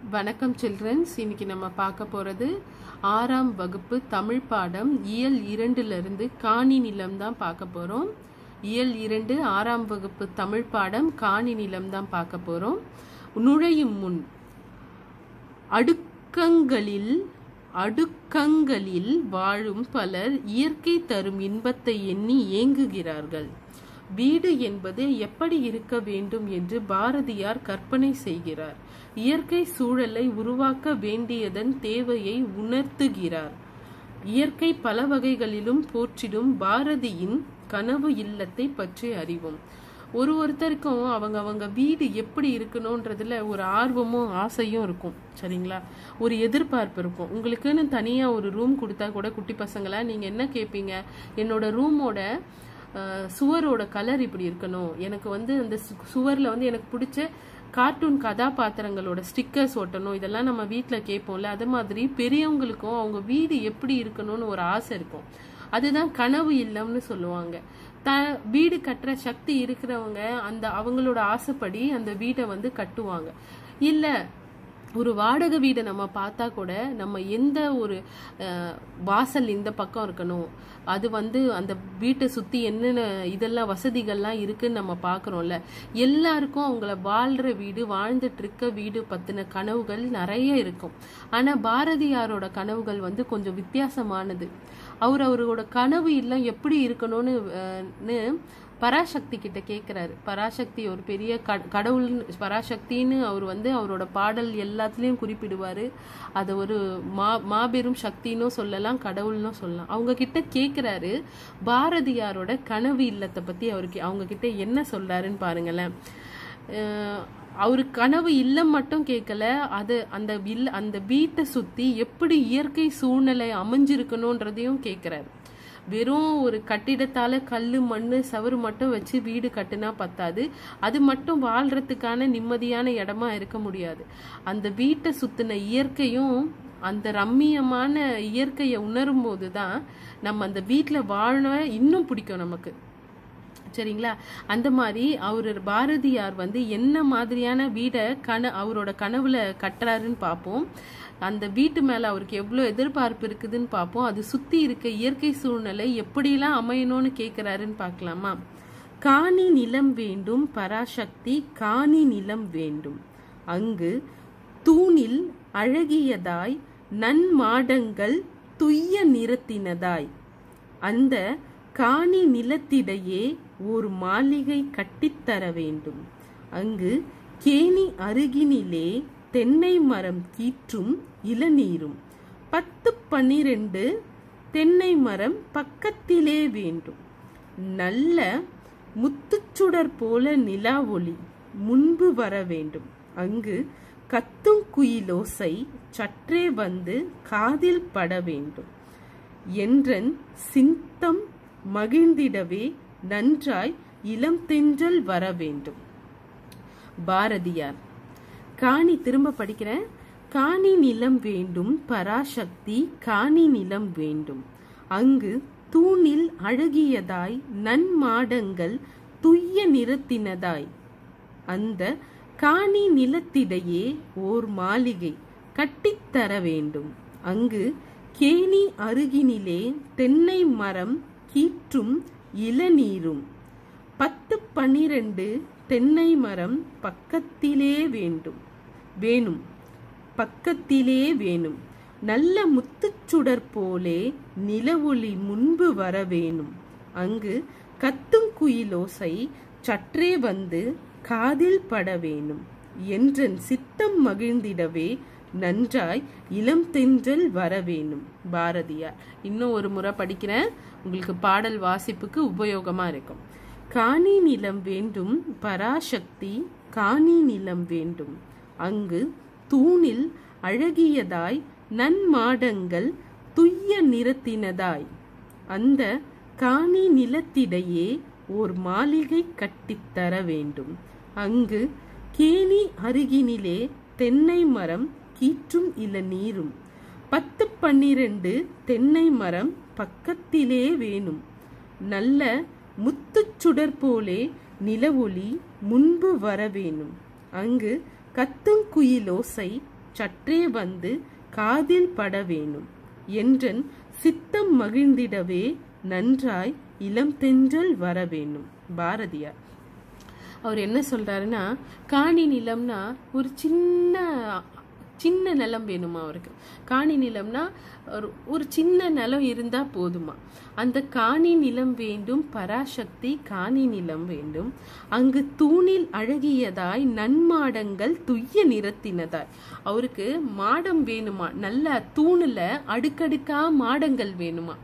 வணக்கம் சில்ட்ரன்ஸ் இன்னைக்கு நம்ம பார்க்க போகிறது ஆறாம் வகுப்பு தமிழ் பாடம் இயல் இரண்டுலேருந்து காணி நிலம் தான் பார்க்க போகிறோம் இயல் இரண்டு ஆறாம் வகுப்பு தமிழ் பாடம் காணி நிலம் தான் பார்க்க போகிறோம் நுழையும் முன் அடுக்கங்களில் அடுக்கங்களில் வாழும் பலர் இயற்கை தரும் இன்பத்தை எண்ணி ஏங்குகிறார்கள் வீடு என்பது எப்படி இருக்க வேண்டும் என்று பாரதியார் கற்பனை செய்கிறார் இயற்கை சூழலை உருவாக்க வேண்டியதன் தேவையை உணர்த்துகிறார் இயற்கை பல வகைகளிலும் போற்றிடும் பாரதியின் கனவு இல்லத்தை பற்றி அறிவோம் ஒரு ஒருத்தருக்கும் அவங்க அவங்க வீடு எப்படி இருக்கணுன்றதுல ஒரு ஆர்வமும் ஆசையும் இருக்கும் சரிங்களா ஒரு எதிர்பார்ப்பு இருக்கும் உங்களுக்குன்னு தனியாக ஒரு ரூம் கொடுத்தா கூட குட்டி பசங்களா நீங்கள் என்ன கேட்பீங்க என்னோட ரூமோட சுவரோட கலர் இப்படி இருக்கணும் எனக்கு வந்து அந்த சுவரில் வந்து எனக்கு பிடிச்ச கார்ட்டூன் கதாபாத்திரங்களோட ஸ்டிக்கர்ஸ் ஒட்டணும் இதெல்லாம் நம்ம வீட்டில் கேட்போம்ல அது மாதிரி பெரியவங்களுக்கும் அவங்க வீடு எப்படி இருக்கணும்னு ஒரு ஆசை இருக்கும் அதுதான் கனவு இல்லம்னு சொல்லுவாங்க த வீடு கட்டுற சக்தி இருக்கிறவங்க அந்த அவங்களோட ஆசைப்படி அந்த வீட்டை வந்து கட்டுவாங்க இல்லை ஒரு வாடகை வீடை நம்ம பார்த்தா கூட நம்ம எந்த ஒரு வாசல் இந்த பக்கம் இருக்கணும் அது வந்து அந்த வீட்டை சுற்றி என்னென்ன இதெல்லாம் வசதிகள்லாம் இருக்குன்னு நம்ம பார்க்குறோம்ல எல்லாருக்கும் அவங்கள வாழ்கிற வீடு வாழ்ந்துட்டு இருக்க வீடு பற்றின கனவுகள் நிறைய இருக்கும் ஆனால் பாரதியாரோட கனவுகள் வந்து கொஞ்சம் வித்தியாசமானது அவர் அவரோட கனவு இல்லம் எப்படி இருக்கணும்னு பராசக்தி கிட்ட கேட்குறாரு பராசக்தி ஒரு பெரிய கடவுள் பராசக்தின்னு அவர் வந்து அவரோட பாடல் எல்லாத்துலேயும் குறிப்பிடுவார் அதை ஒரு மா மாபெரும் சக்தின்னும் சொல்லலாம் கடவுள்னும் சொல்லலாம் அவங்க கிட்ட கேட்குறாரு பாரதியாரோட கனவு இல்லத்தை பற்றி அவருக்கு அவங்க கிட்ட என்ன சொல்றாருன்னு பாருங்களேன் அவரு கனவு இல்லம் மட்டும் கேட்கல அது அந்த இல்ல அந்த வீட்டை சுற்றி எப்படி இயற்கை சூழ்நிலை அமைஞ்சிருக்கணுன்றதையும் கேட்குறாரு வெறும் ஒரு கட்டிடத்தால கல் மண் சவறு மட்டும் வச்சு வீடு கட்டுனா பத்தாது அது மட்டும் வாழ்றதுக்கான நிம்மதியான இடமா இருக்க முடியாது அந்த வீட்டை சுத்தின இயற்கையும் அந்த ரம்மியமான இயற்கையை உணரும் போது தான் நம்ம அந்த வீட்டில் வாழ இன்னும் பிடிக்கும் நமக்கு சரிங்களா அந்த மாதிரி அவர் பாரதியார் வந்து என்ன மாதிரியான வீடை கன அவரோட கனவுல கட்டுறாருன்னு பார்ப்போம் அந்த வீட்டு மேல அவருக்கு எவ்வளோ எதிர்பார்ப்பு இருக்குதுன்னு பார்ப்போம் அது சுத்தி இருக்க இயற்கை சூழ்நிலை எப்படிலாம் அமையணும்னு கேட்கிறாருன்னு பார்க்கலாமா காணி நிலம் வேண்டும் பராசக்தி காணி நிலம் வேண்டும் அங்கு தூணில் அழகியதாய் நன்மாடங்கள் துய்ய நிறத்தினதாய் அந்த காணி நிலத்திடையே ஒரு மாளிகை கட்டித்தர வேண்டும் அங்கு கேணி அருகினிலே தென்னை மரம் கீற்றும் இளநீரும் பத்து பன்னிரண்டு தென்னை மரம் பக்கத்திலே வேண்டும் நல்ல முத்துச்சுடர் போல நிலா ஒளி முன்பு வர வேண்டும் அங்கு கத்தும் குயிலோசை சற்றே வந்து காதில் பட வேண்டும் என்றன் சிந்தம் மகிழ்ந்திடவே நன்றாய் இளம் தென்றல் வர வேண்டும் பாரதியார் காணி திரும்ப படிக்கிறேன் காணி நிலம் வேண்டும் பராசக்தி காணி நிலம் வேண்டும் அங்கு தூணில் அழகியதாய் நன்மாடங்கள் துய்ய நிறத்தினதாய் அந்த காணி நிலத்திடையே ஓர் மாளிகை கட்டித்தர வேண்டும் அங்கு கேணி அருகினிலே தென்னை மரம் கீற்றும் இளநீரும் பத்து பன்னிரண்டு தென்னை மரம் பக்கத்திலே வேண்டும் வேணும் பக்கத்திலே வேணும் நல்ல முத்துச்சுடர் போலே நிலவொளி முன்பு வர வேணும் அங்கு கத்தும் குயிலோசை சற்றே வந்து காதில் பட வேணும் என்றன் சித்தம் மகிழ்ந்திடவே நன்றாய் இளம் தென்றல் வர வேணும் பாரதியார் இன்னும் ஒரு முறை படிக்கிறேன் உங்களுக்கு பாடல் வாசிப்புக்கு உபயோகமா இருக்கும் காணி நிலம் வேண்டும் பராசக்தி காணி நிலம் வேண்டும் அங்கு தூணில் அழகியதாய் நன்மாடங்கள் துய்ய நிறத்தினதாய் அந்த காணி நிலத்திடையே ஓர் மாளிகை கட்டித்தர வேண்டும் அங்கு கேணி அருகினிலே தென்னை மரம் கீற்றும் இளநீரும் பத்து பன்னிரண்டு தென்னை மரம் பக்கத்திலே வேணும் நல்ல முத்துச்சுடர் போலே நிலவொளி முன்பு வரவேணும் அங்கு கத்தும் குயிலோசை சற்றே வந்து காதில் பட வேணும் என்றன் சித்தம் மகிழ்ந்திடவே நன்றாய் இளம் தென்றல் வர வேணும் பாரதியார் அவர் என்ன சொல்றாருன்னா காணி நிலம்னா ஒரு சின்ன சின்ன நிலம் வேணுமா அவருக்கு காணி நிலம்னா ஒரு ஒரு சின்ன நிலம் இருந்தா போதுமா அந்த காணி நிலம் வேண்டும் பராசக்தி காணி நிலம் வேண்டும் அங்கு தூணில் அழகியதாய் நன்மாடங்கள் துய்ய நிறத்தினதாய் அவருக்கு மாடம் வேணுமா நல்ல தூணுல அடுக்கடுக்கா மாடங்கள் வேணுமா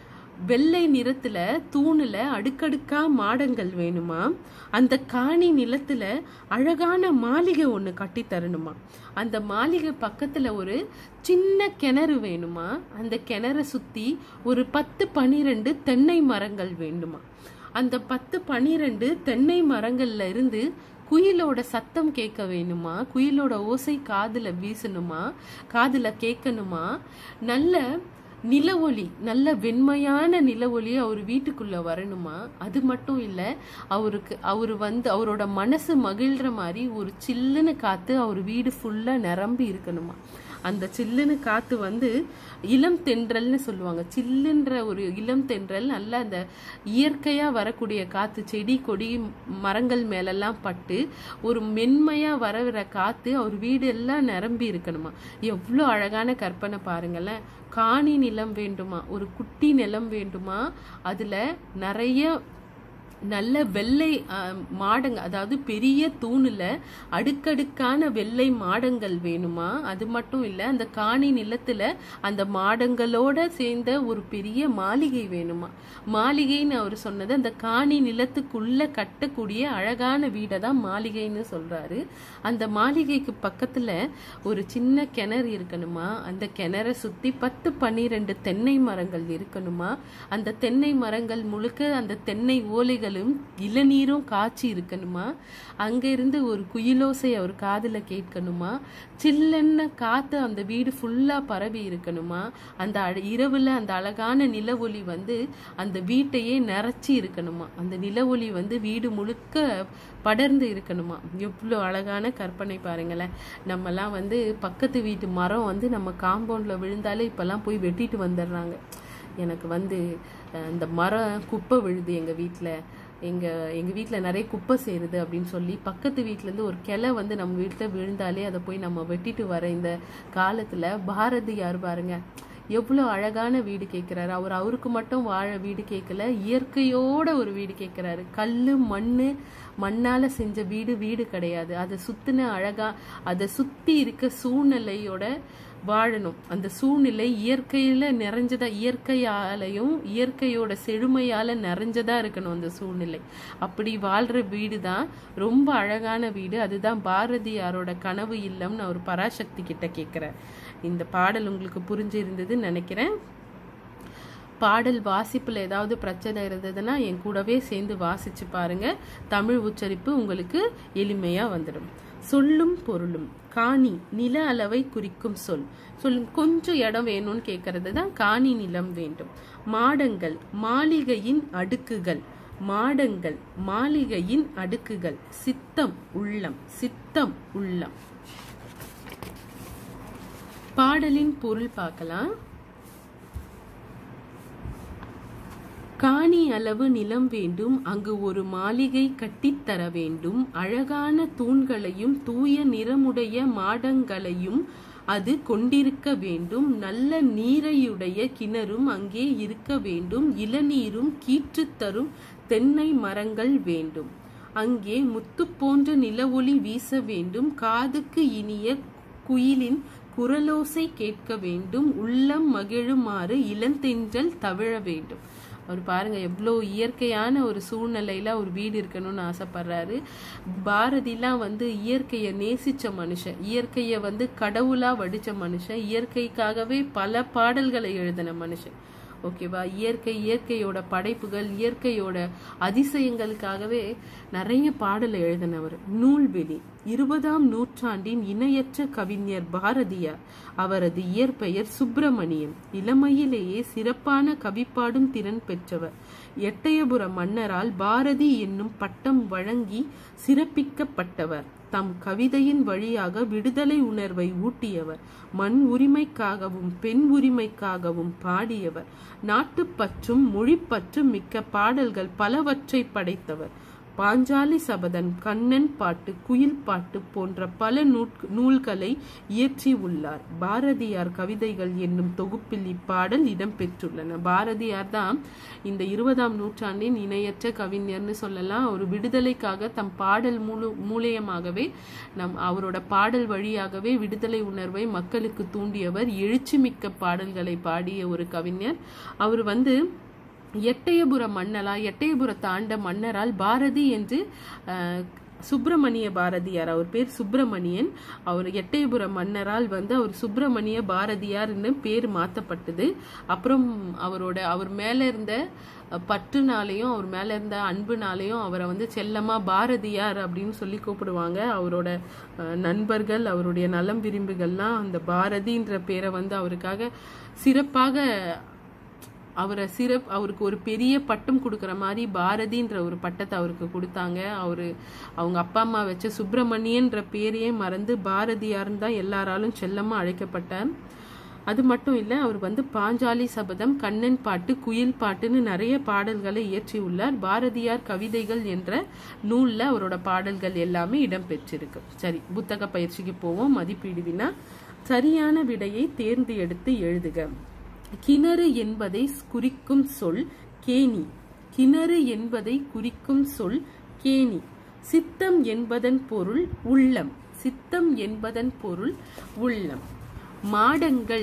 வெள்ளை நிறத்துல தூணுல அடுக்கடுக்கா மாடங்கள் வேணுமா அந்த காணி நிலத்துல அழகான மாளிகை ஒண்ணு கட்டி தரணுமா அந்த மாளிகை பக்கத்துல ஒரு சின்ன கிணறு வேணுமா அந்த கிணற சுத்தி ஒரு பத்து பனிரெண்டு தென்னை மரங்கள் வேண்டுமா அந்த பத்து பனிரெண்டு தென்னை மரங்கள்ல இருந்து குயிலோட சத்தம் கேட்க வேணுமா குயிலோட ஓசை காதுல வீசணுமா காதுல கேட்கணுமா நல்ல நில ஒளி நல்ல வெண்மையான நில ஒளி அவர் வீட்டுக்குள்ள வரணுமா அது மட்டும் இல்ல அவருக்கு அவர் வந்து அவரோட மனசு மகிழ்ற மாதிரி ஒரு சில்லுன்னு காத்து அவர் வீடு ஃபுல்லா நிரம்பி இருக்கணுமா அந்த சில்லுன்னு காத்து வந்து இளம் தென்றல்னு சொல்லுவாங்க சில்லுன்ற ஒரு இளம் தென்றல் நல்ல அந்த இயற்கையா வரக்கூடிய காத்து செடி கொடி மரங்கள் மேலெல்லாம் பட்டு ஒரு மென்மையா வரவிற காத்து அவர் வீடு எல்லாம் நிரம்பி இருக்கணுமா எவ்வளோ அழகான கற்பனை பாருங்களேன் காணி நிலம் வேண்டுமா ஒரு குட்டி நிலம் வேண்டுமா அதுல நிறைய நல்ல வெள்ளை அஹ், மாடங்க அதாவது பெரிய தூணுல அடுக்கடுக்கான வெள்ளை மாடங்கள் வேணுமா அது மட்டும் இல்ல அந்த காணி நிலத்துல அந்த மாடங்களோட சேர்ந்த ஒரு பெரிய மாளிகை வேணுமா மாளிகைன்னு அவர் சொன்னது அந்த காணி நிலத்துக்குள்ள கட்டக்கூடிய அழகான வீடை தான் மாளிகைன்னு சொல்றாரு அந்த மாளிகைக்கு பக்கத்துல ஒரு சின்ன கிணறு இருக்கணுமா அந்த கிணறை சுத்தி பத்து பன்னிரெண்டு தென்னை மரங்கள் இருக்கணுமா அந்த தென்னை மரங்கள் முழுக்க அந்த தென்னை ஓலைகளும் இளநீரும் காய்ச்சி இருக்கணுமா அங்க இருந்து ஒரு குயிலோசை அவர் காதுல கேட்கணுமா சில்லென்ன காத்து அந்த வீடு ஃபுல்லா பரவி இருக்கணுமா அந்த அழ- இரவுல அந்த அழகான நில ஒளி வந்து அந்த வீட்டையே நிறைச்சி இருக்கணுமா அந்த நில ஒளி வந்து வீடு முழுக்க படர்ந்து இருக்கணுமா எவ்வளோ அழகான கற்பனை பாருங்களேன் நம்மலாம் வந்து பக்கத்து வீட்டு மரம் வந்து நம்ம காம்பவுண்ட்ல விழுந்தாலே இப்பெல்லாம் போய் வெட்டிட்டு வந்துடுறாங்க எனக்கு வந்து அஹ், இந்த மரம் குப்பை விழுது எங்க வீட்டில் எங்க எங்க வீட்டில் நிறைய குப்பை சேருது அப்படின்னு சொல்லி பக்கத்து வீட்ல இருந்து ஒரு கிளை வந்து நம்ம வீட்டில் விழுந்தாலே அதை போய் நம்ம வெட்டிட்டு வர இந்த காலத்துல பாரதியார் பாருங்க எவ்வளோ அழகான வீடு கேட்குறாரு அவர் அவருக்கு மட்டும் வாழ வீடு கேட்கல இயற்கையோட ஒரு வீடு கேட்குறாரு கல்லு மண்ணு மண்ணால செஞ்ச வீடு வீடு கிடையாது அதை சுத்தின அழகா அதை சுத்தி இருக்க சூழ்நிலையோட வாழணும் அந்த சூழ்நிலை இயற்கையில நிறைஞ்சதா இயற்கையாலையும் இயற்கையோட செழுமையால நிறைஞ்சதா இருக்கணும் அந்த சூழ்நிலை அப்படி வாழ்ற வீடு தான் ரொம்ப அழகான வீடு அதுதான் பாரதியாரோட கனவு இல்லம்னு அவர் பராசக்தி கிட்ட கேட்கிறார் இந்த பாடல் உங்களுக்கு புரிஞ்சிருந்ததுன்னு நினைக்கிறேன் பாடல் வாசிப்புல ஏதாவது பிரச்சனை இருந்ததுன்னா என் கூடவே சேர்ந்து வாசிச்சு பாருங்க தமிழ் உச்சரிப்பு உங்களுக்கு எளிமையா வந்துடும் சொல்லும் பொருளும் காணி நில அளவை குறிக்கும் சொல் சொல்லும் கொஞ்சம் இடம் வேணும்னு கேட்கறது தான் காணி நிலம் வேண்டும் மாடங்கள் மாளிகையின் அடுக்குகள் மாடங்கள் மாளிகையின் அடுக்குகள் சித்தம் உள்ளம் சித்தம் உள்ளம் பாடலின் பொருள் பார்க்கலாம் காணி அளவு நிலம் வேண்டும் அங்கு ஒரு மாளிகை கட்டித் தர வேண்டும் அழகான தூண்களையும் தூய நிறமுடைய மாடங்களையும் அது கொண்டிருக்க வேண்டும் நல்ல நீரையுடைய கிணறும் அங்கே இருக்க வேண்டும் இளநீரும் கீற்று தரும் தென்னை மரங்கள் வேண்டும் அங்கே முத்து போன்ற நிலவொளி வீச வேண்டும் காதுக்கு இனிய குயிலின் குரலோசை கேட்க வேண்டும் உள்ளம் மகிழுமாறு இளந்தென்றல் தவிழ வேண்டும் அவர் பாருங்க எவ்வளோ இயற்கையான ஒரு சூழ்நிலையில ஒரு வீடு இருக்கணும்னு ஆசைப்படுறாரு பாரதிலாம் வந்து இயற்கையை நேசிச்ச மனுஷன் இயற்கையை வந்து கடவுளா வடிச்ச மனுஷன் இயற்கைக்காகவே பல பாடல்களை எழுதின மனுஷன் ஓகேவா இயற்கை இயற்கையோட படைப்புகள் இயற்கையோட அதிசயங்களுக்காகவே நிறைய பாடல் எழுதினவர் நூல்வெளி இருபதாம் நூற்றாண்டின் இணையற்ற கவிஞர் பாரதியார் அவரது இயற்பெயர் சுப்பிரமணியம் இளமையிலேயே சிறப்பான கவிப்பாடும் திறன் பெற்றவர் எட்டயபுர மன்னரால் பாரதி என்னும் பட்டம் வழங்கி சிறப்பிக்கப்பட்டவர் தம் கவிதையின் வழியாக விடுதலை உணர்வை ஊட்டியவர் மண் உரிமைக்காகவும் பெண் உரிமைக்காகவும் பாடியவர் நாட்டுப்பற்றும் மொழிப்பற்றும் மிக்க பாடல்கள் பலவற்றை படைத்தவர் பாஞ்சாலி சபதன் கண்ணன் பாட்டு குயில் பாட்டு போன்ற பல நூல்களை இயற்றி உள்ளார் பாரதியார் கவிதைகள் என்னும் தொகுப்பில் இப்பாடல் இடம்பெற்றுள்ளன பாரதியார் தான் இந்த இருபதாம் நூற்றாண்டின் இணையற்ற கவிஞர்னு சொல்லலாம் ஒரு விடுதலைக்காக தம் பாடல் மூல மூலியமாகவே நம் அவரோட பாடல் வழியாகவே விடுதலை உணர்வை மக்களுக்கு தூண்டியவர் எழுச்சி மிக்க பாடல்களை பாடிய ஒரு கவிஞர் அவர் வந்து எட்டயபுர மன்னலா எட்டயபுரத்தை ஆண்ட மன்னரால் பாரதி என்று சுப்பிரமணிய பாரதியார் அவர் பேர் சுப்பிரமணியன் அவர் எட்டயபுர மன்னரால் வந்து அவர் சுப்பிரமணிய பாரதியார்னு பேர் மாற்றப்பட்டது அப்புறம் அவரோட அவர் மேலே இருந்த பற்றுனாலையும் அவர் மேலே இருந்த அன்புனாலையும் அவரை வந்து செல்லமா பாரதியார் அப்படின்னு சொல்லி கூப்பிடுவாங்க அவரோட நண்பர்கள் அவருடைய நலம் விரும்புகள்லாம் அந்த பாரதின்ற பேரை வந்து அவருக்காக சிறப்பாக அவரை சிறப் அவருக்கு ஒரு பெரிய பட்டம் கொடுக்குற மாதிரி பாரதின்ற ஒரு பட்டத்தை அவருக்கு கொடுத்தாங்க அவரு அவங்க அப்பா அம்மா வச்ச சுப்பிரமணியன்ற பேரையே மறந்து பாரதியார்னு தான் எல்லாராலும் செல்லமா அழைக்கப்பட்டார் அது மட்டும் இல்லை அவர் வந்து பாஞ்சாலி சபதம் கண்ணன் பாட்டு குயில் பாட்டுன்னு நிறைய பாடல்களை இயற்றியுள்ளார் பாரதியார் கவிதைகள் என்ற நூலில் அவரோட பாடல்கள் எல்லாமே இடம்பெற்றிருக்கு சரி புத்தக பயிற்சிக்கு போவோம் மதிப்பீடு வினா சரியான விடையை தேர்ந்து எடுத்து எழுதுக கிணறு என்பதை குறிக்கும் சொல் கேணி கிணறு என்பதை குறிக்கும் சொல் கேணி சித்தம் என்பதன் பொருள் உள்ளம் சித்தம் என்பதன் பொருள் உள்ளம் மாடங்கள்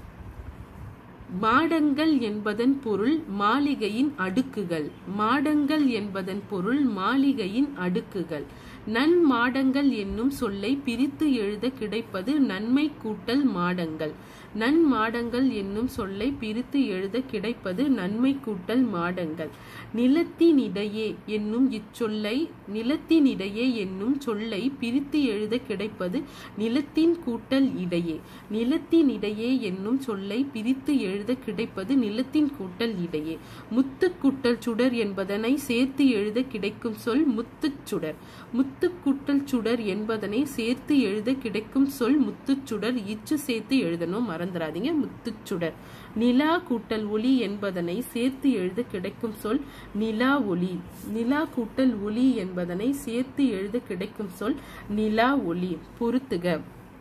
மாடங்கள் என்பதன் பொருள் மாளிகையின் அடுக்குகள் மாடங்கள் என்பதன் பொருள் மாளிகையின் அடுக்குகள் நன்மாடங்கள் என்னும் சொல்லை பிரித்து எழுத கிடைப்பது நன்மை கூட்டல் மாடங்கள் நன்மாடங்கள் என்னும் சொல்லை பிரித்து எழுத கிடைப்பது நன்மை கூட்டல் மாடங்கள் நிலத்தினிடையே என்னும் இச்சொல்லை நிலத்தினிடையே என்னும் சொல்லை பிரித்து எழுத கிடைப்பது நிலத்தின் கூட்டல் இடையே நிலத்தினிடையே என்னும் சொல்லை பிரித்து எழுத கிடைப்பது நிலத்தின் கூட்டல் இடையே முத்து கூட்டல் சுடர் என்பதனை சேர்த்து எழுத கிடைக்கும் சொல் முத்துச் சுடர் முத்து கூட்டல் சுடர் என்பதனை சேர்த்து எழுத கிடைக்கும் சொல் முத்துச்சுடர் இச்சு சேர்த்து எழுதணும் மறந்துடாதீங்க முத்துச்சுடர் நிலா கூட்டல் ஒளி என்பதனை சேர்த்து எழுத கிடைக்கும் சொல் நிலா ஒளி நிலா கூட்டல் ஒளி என்பதனை சேர்த்து எழுத கிடைக்கும் சொல் நிலா ஒளி பொருத்துக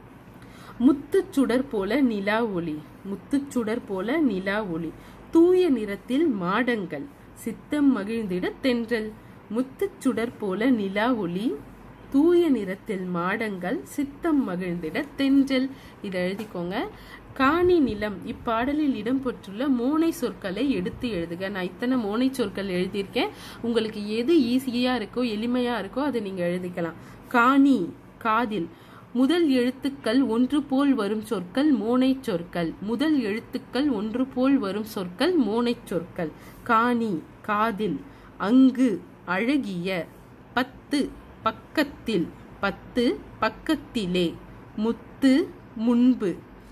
முத்துச்சுடர் போல நிலா ஒளி முத்துச்சுடர் போல நிலா ஒளி தூய நிறத்தில் மாடங்கள் சித்தம் மகிழ்ந்திட தென்றல் முத்துச்சுடர் போல நிலா ஒளி தூய நிறத்தில் மாடங்கள் சித்தம் மகிழ்ந்திட தென்றல் இதை எழுதிக்கோங்க காணி நிலம் இப்பாடலில் இடம்பெற்றுள்ள மோனை சொற்களை எடுத்து எழுதுக நான் இத்தனை மோனை சொற்கள் எழுதியிருக்கேன் உங்களுக்கு எது ஈஸியா இருக்கோ எளிமையா இருக்கோ அதை நீங்க எழுதிக்கலாம் காணி காதில் முதல் எழுத்துக்கள் ஒன்று போல் வரும் சொற்கள் மோனை சொற்கள் முதல் எழுத்துக்கள் ஒன்று போல் வரும் சொற்கள் மோனை சொற்கள் காணி காதில் அங்கு அழகிய பத்து பக்கத்தில் பத்து பக்கத்திலே முத்து முன்பு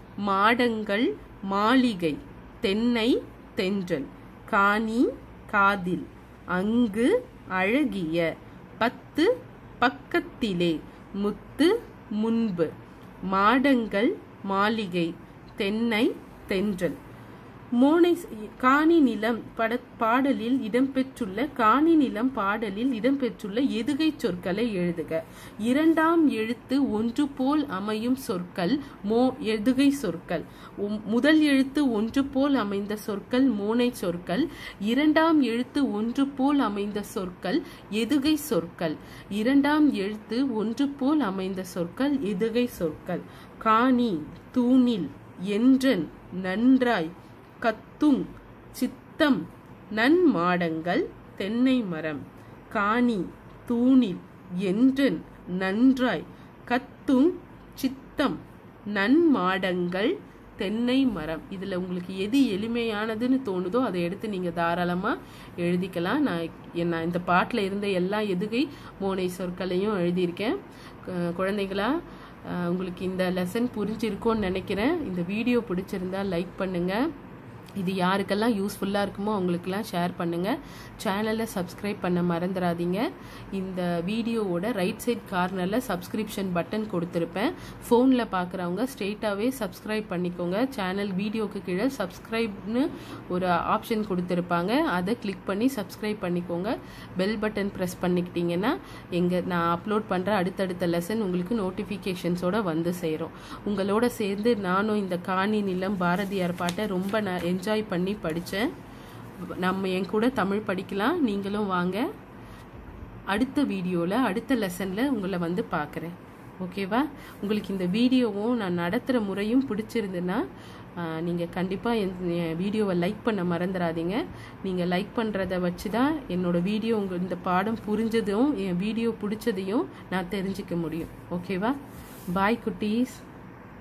மாடங்கள் மாளிகை தென்னை தென்றல் காணி காதில் அங்கு அழகிய பத்து பக்கத்திலே முத்து முன்பு மாடங்கள் மாளிகை தென்னை தென்றல் மோனை காணி நிலம் பட பாடலில் இடம்பெற்றுள்ள காணி நிலம் பாடலில் இடம்பெற்றுள்ள எதுகை சொற்களை எழுதுக இரண்டாம் எழுத்து ஒன்று போல் அமையும் சொற்கள் மோ எதுகை சொற்கள் முதல் எழுத்து ஒன்று போல் அமைந்த சொற்கள் மோனை சொற்கள் இரண்டாம் எழுத்து ஒன்று போல் அமைந்த சொற்கள் எதுகை சொற்கள் இரண்டாம் எழுத்து ஒன்று போல் அமைந்த சொற்கள் எதுகை சொற்கள் காணி தூணில் என்றன் நன்றாய் கத்துங் சித்தம் நன்மாடங்கள் தென்னை மரம் காணி தூணில் என்றன் நன்றாய் கத்துங் சித்தம் நன்மாடங்கள் தென்னை மரம் இதில் உங்களுக்கு எது எளிமையானதுன்னு தோணுதோ அதை எடுத்து நீங்கள் தாராளமாக எழுதிக்கலாம் நான் நான் இந்த பாட்டில் இருந்த எல்லா எதுகை மோனை சொற்களையும் எழுதியிருக்கேன் குழந்தைகளா உங்களுக்கு இந்த லெசன் புரிஞ்சிருக்கோன்னு நினைக்கிறேன் இந்த வீடியோ பிடிச்சிருந்தா லைக் பண்ணுங்கள் இது யாருக்கெல்லாம் யூஸ்ஃபுல்லாக இருக்குமோ அவங்களுக்கெல்லாம் ஷேர் பண்ணுங்கள் சேனலை சப்ஸ்கிரைப் பண்ண மறந்துடாதீங்க இந்த வீடியோவோட ரைட் சைட் கார்னரில் சப்ஸ்கிரிப்ஷன் பட்டன் கொடுத்துருப்பேன் ஃபோனில் பார்க்குறவங்க ஸ்ட்ரெயிட்டாகவே சப்ஸ்கிரைப் பண்ணிக்கோங்க சேனல் வீடியோக்கு கீழே சப்ஸ்கிரைப்னு ஒரு ஆப்ஷன் கொடுத்துருப்பாங்க அதை கிளிக் பண்ணி சப்ஸ்கிரைப் பண்ணிக்கோங்க பெல் பட்டன் ப்ரெஸ் பண்ணிக்கிட்டிங்கன்னா எங்கள் நான் அப்லோட் பண்ணுற அடுத்தடுத்த லெசன் உங்களுக்கு நோட்டிஃபிகேஷன்ஸோட வந்து சேரும் உங்களோட சேர்ந்து நானும் இந்த காணி நிலம் பாரதியார் பாட்டை ரொம்ப நான் என்ஜாய் பண்ணி படித்தேன் நம்ம என் கூட தமிழ் படிக்கலாம் நீங்களும் வாங்க அடுத்த வீடியோவில் அடுத்த லெசனில் உங்களை வந்து பார்க்குறேன் ஓகேவா உங்களுக்கு இந்த வீடியோவும் நான் நடத்துகிற முறையும் பிடிச்சிருந்துன்னா நீங்கள் கண்டிப்பாக என் வீடியோவை லைக் பண்ண மறந்துடாதீங்க நீங்கள் லைக் பண்ணுறத வச்சு தான் என்னோடய வீடியோ உங்கள் இந்த பாடம் புரிஞ்சதும் என் வீடியோ பிடிச்சதையும் நான் தெரிஞ்சுக்க முடியும் ஓகேவா பாய் குட்டீஸ்